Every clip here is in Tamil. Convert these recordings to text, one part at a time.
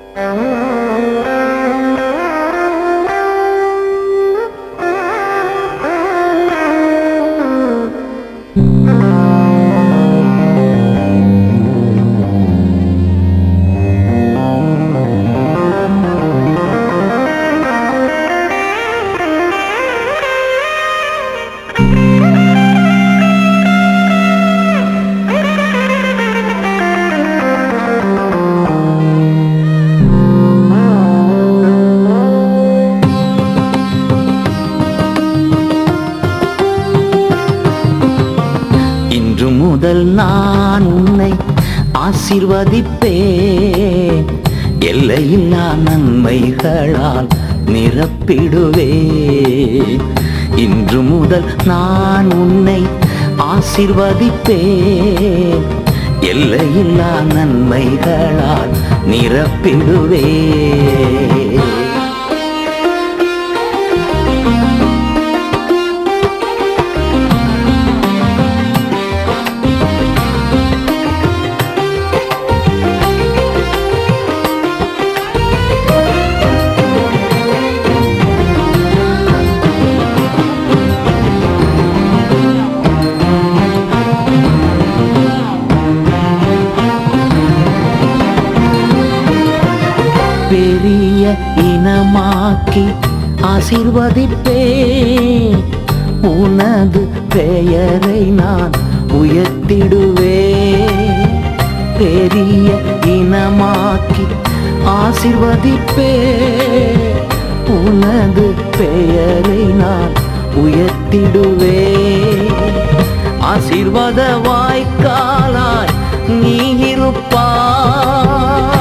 இன்று முதல் நான் உன்னை ஆசிர்வதிப்பேன் எல்லையில்லா நன்மைகளால் நிரப்பிடுவேன் இன்று முதல் நான் உன்னை ஆசிர்வதிப்பேன் எல்லையில்லா நன்மைகளால் நிரப்பிடுவேன் பெரிய இனமாக்கி ஆசிர்வதிப்பேன் உனது பெயரை நான் உயர்த்திடுவேன் பெரிய இனமாக்கி ஆசிர்வதிப்பேன் உனது பெயரை நான் உயர்த்திடுவேன் ஆசீர்வாத வாய்க்காலாய் நீ இருப்பாய்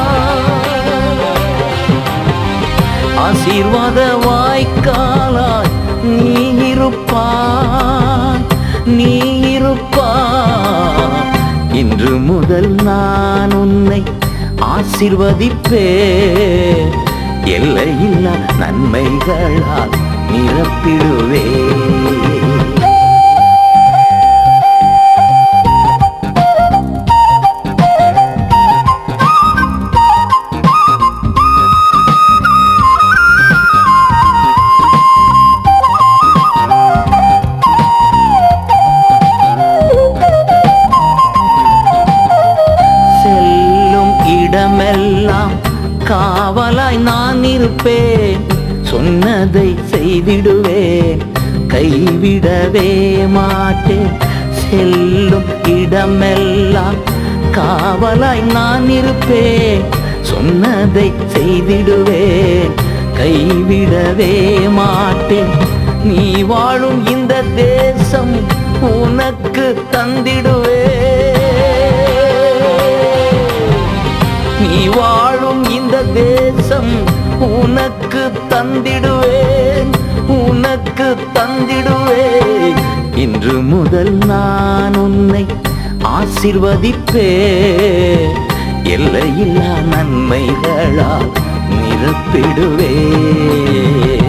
ஆசீர்வாத வாய்க்காலாய் நீ இருப்பாய் நீ இருப்பாய் இன்று முதல் நான் உன்னை ஆசிர்வதிப்பேன் எல்லையில்லா நன்மைகளால் நிரப்பிடுவேன் செல்லும் இடமெல்லாம் காவலாய் நான் இருப்பேன் சொன்னதை செய்திடுவேன் கைவிடவே மாட்டேன் செல்லும் இடமெல்லாம் காவலாய் நான் இருப்பேன் சொன்னதை செய்திடுவேன் கைவிடவே மாட்டேன் நீ வாழும் இந்த தேசம் உனக்கு தந்திடுவேன் நீ வாழும் இந்த தேசம் உனக்கு தந்திடுவேன் உனக்கு தந்திடுவேன் இன்று முதல் நான் உன்னை ஆசிர்வதிப்பேன் எல்லையில்லா நன்மைகளால் நிரப்பிடுவேன்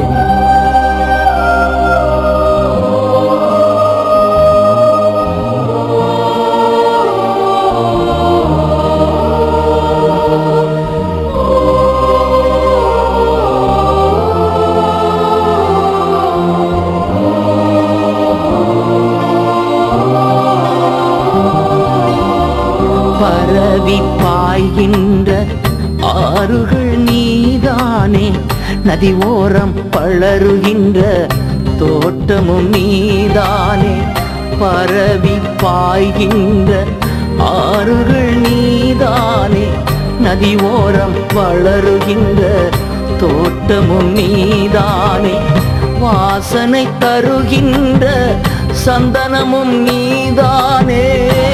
பரவி பாய்கின்ற ஆறுகள் நீதானே நதி ஓரம் பளருகின்ற தோட்டமும் நீதானே பரவி பாய்கின்ற ஆறுகள் நீதானே நதி ஓரம் வளருகின்ற தோட்டமும் நீதானே வாசனை தருகின்ற சந்தனமும் நீதானே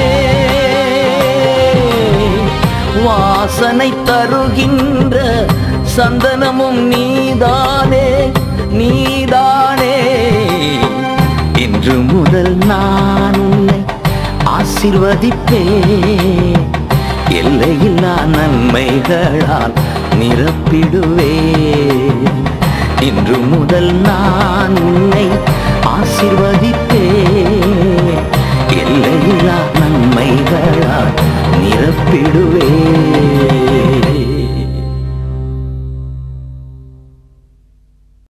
வாசனை தருகின்ற சந்தனமும் நீதானே நீதானே இன்று முதல் நான் உன்னை ஆசிர்வதிப்பேன் எல்லையில்லா நன்மைகளால் நிரப்பிடுவேன் இன்று முதல் நான் உன்னை ஆசிர்வதிப்பேன் எல்லையில்லா நன்மைகளால் நிரப்பிடுவேன்